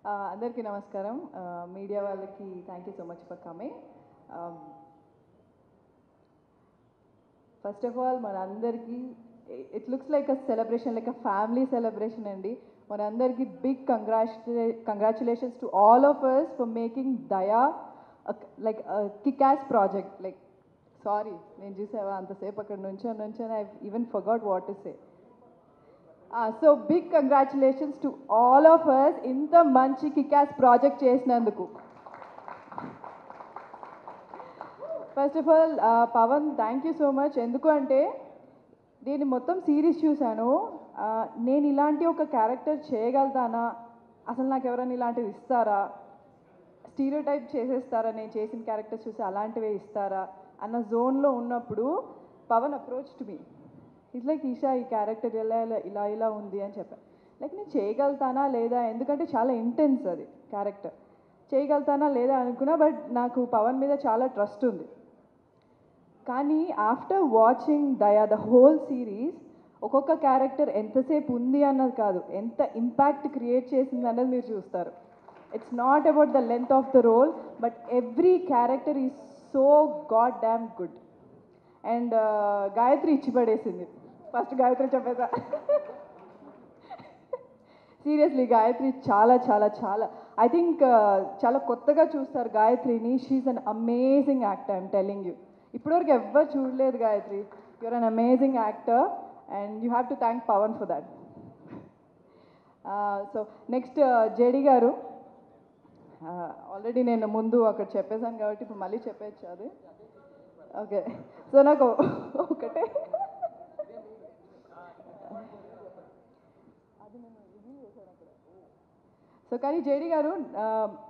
అందరికీ నమస్కారం మీడియా వాళ్ళకి thank you so much for coming first of all మనందరికీ it looks like a celebration like a family celebration అండి మనందరికీ big కంగ్రాచులే congratulations to all of us for making Daya like kickass project like sorry నేను చూసావా అంతసేపు అక్కడ నుంచో నుంచో I even forgot what to say so big congratulations to all of us ఇంత మంచి కికాస్ ప్రాజెక్ట్ చేసినందుకు first of all Pawan thank you so much ఎందుకు అంటే నేను మొత్తం సిరీస్ చూశాను Uh, నేను ఇలాంటి ఒక క్యారెక్టర్ చేయగలుగుతానా అసలు నాకు ఎవరైనా ఇలాంటివి ఇస్తారా స్టీరియో టైప్ చేసేస్తారా నేను చేసిన క్యారెక్టర్స్ చూసి అలాంటివే ఇస్తారా అన్న జోన్లో ఉన్నప్పుడు Pawan approach to me it's like Esha ఈ క్యారెక్టర్ ఇలా ఇలా ఇలా ఇలా ఉంది అని చెప్పాను లైక్ నేను చేయగలుగుతానా లేదా ఎందుకంటే చాలా ఇంటెన్స్ అది క్యారెక్టర్ చేయగలుగుతానా లేదా అనుకున్నా బట్ నాకు పవన్ మీద చాలా ట్రస్ట్ ఉంది కానీ after watching Daya the whole series ఒక్కొక్క క్యారెక్టర్ ఎంతసేపు ఉంది అన్నది కాదు ఎంత ఇంపాక్ట్ క్రియేట్ చేసింది అన్నది మీరు చూస్తారు it's not about the length of the role but every character is so god damn good and Gayatri ఇచ్చి పడేసింది ఫస్ట్ గాయత్రి చెప్పేసా సీరియస్లీ గాయత్రి చాలా చాలా చాలా ఐ థింక్ చాలా కొత్తగా చూస్తారు గాయత్రిని she's an amazing actor I'm telling you ఇప్పటివరకు ఎవ్వరు చూడలేదు Gayatri you're an amazing actor and you have to thank Pawan for that so next JD garu already నేను ముందు అక్కడ చెప్పేశాను కాబట్టి ఇప్పుడు మళ్ళీ చెప్పేయచ్చు అది ఓకే సో నాకు ఒకటే సో కానీ జేడి గారు ఆ,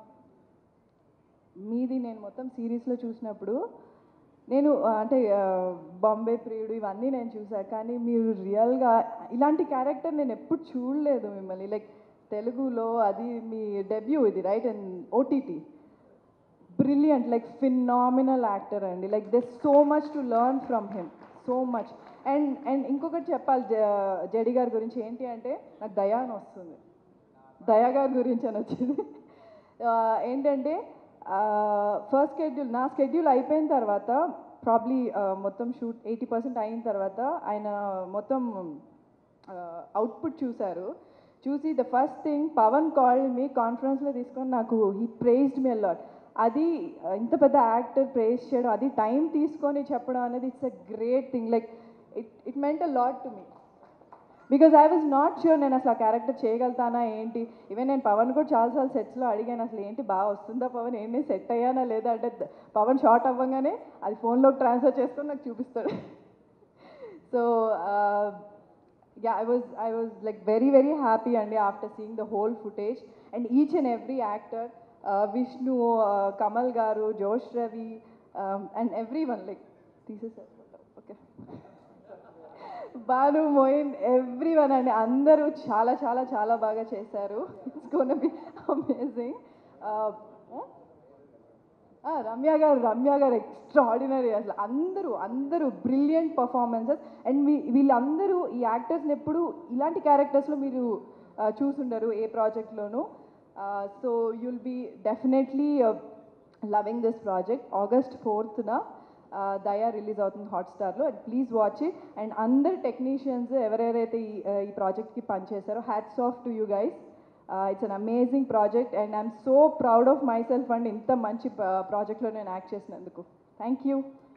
మీది నేను మొత్తం సిరీస్లో చూసినప్పుడు నేను ఆ, అంటే ఆ, బాంబే ప్రియుడు ఇవన్నీ నేను చూసాను కానీ మీరు రియల్గా ఇలాంటి క్యారెక్టర్ నేను ఎప్పుడు చూడలేదు మిమ్మల్ని లైక్ తెలుగులో అది మీ డెబ్యూ ఇది right and OTT brilliant like phenomenal actor అండి like they so much to learn from him so much and and ఇంకొకటి చెప్పాలి జ- జడి గారి గురించి ఏంటి అంటే నాకు దయా అని వస్తుంది దయా గారి గురించి అని వచ్చింది ఆ, ఏంటంటే ఫస్ట్ స్కెడ్యూల్ నా స్కెడ్యూల్ అయిపోయిన తర్వాత ప్రాబ్లీ మొత్తం షూట్ ఎయిటీ పర్సెంట్ అయిన తర్వాత ఆయన మొత్తం అవుట్పుట్ చూశారు చూసి the first thing Pawan call me కాన్ఫరెన్స్లో తీసుకొని నాకు హీ ప్రేజ్డ్ మీ అలాట్ అది uh, ఇంత పెద్ద యాక్టర్ ప్రేజ్ చేయడం అది టైం తీసుకొని చెప్పడం అనేది it's a great thing like it it meant a lot to me because I was not sure నేను అసలు ఆ క్యారెక్టర్ చేయగలుగుతానా ఏంటి ఈవెన్ నేను పవన్ కూడా చాలాసార్లు సెట్స్లో అడిగాను అసలు ఏంటి బాగా వస్తుందా పవన్ ఏంటి సెట్ అయ్యానా లేదా అంటే ద- పవన్ షార్ట్ అవ్వగానే అది ఫోన్లోకి ట్రాన్స్ఫర్ చేసుకొని నాకు చూపిస్తాడు so ya I was I was like very very happy అండి after seeing the whole footage and each and every actor Vishnu Kamal garu Josh Ravi and every one like తీసేసారు okay Banu Moin every one అండి అందరూ చాలా చాలా చాలా బాగా చేశారు it's gonna be amazing Ramya garu Ramya గారు ఎక్స్ట్రాడినరీ అసలు అందరూ అందరూ బ్రిలియంట్ పర్ఫార్మెన్సెస్ అండ్ మీ వీళ్ళందరూ ఈ యాక్టర్స్ని ఎప్పుడు ఇలాంటి క్యారెక్టర్స్లో మీరు uh, చూసుండరు ఏ ప్రాజెక్ట్లోనూ so you'll be definitely loving this project August ఫోర్త్న దయా రిలీజ్ అవుతుంది హాట్స్టార్లో and please watch it and అందరు టెక్నీషియన్స్ ఎవరెవరైతే ఈ uh, ఈ ప్రాజెక్ట్కి పనిచేశారో hats off to you guys it's an amazing project and I'm so proud of myself and ఇంత మంచి ప్రాజెక్ట్లో నేను యాక్ట్ చేసినందుకు థ్యాంక్ యూ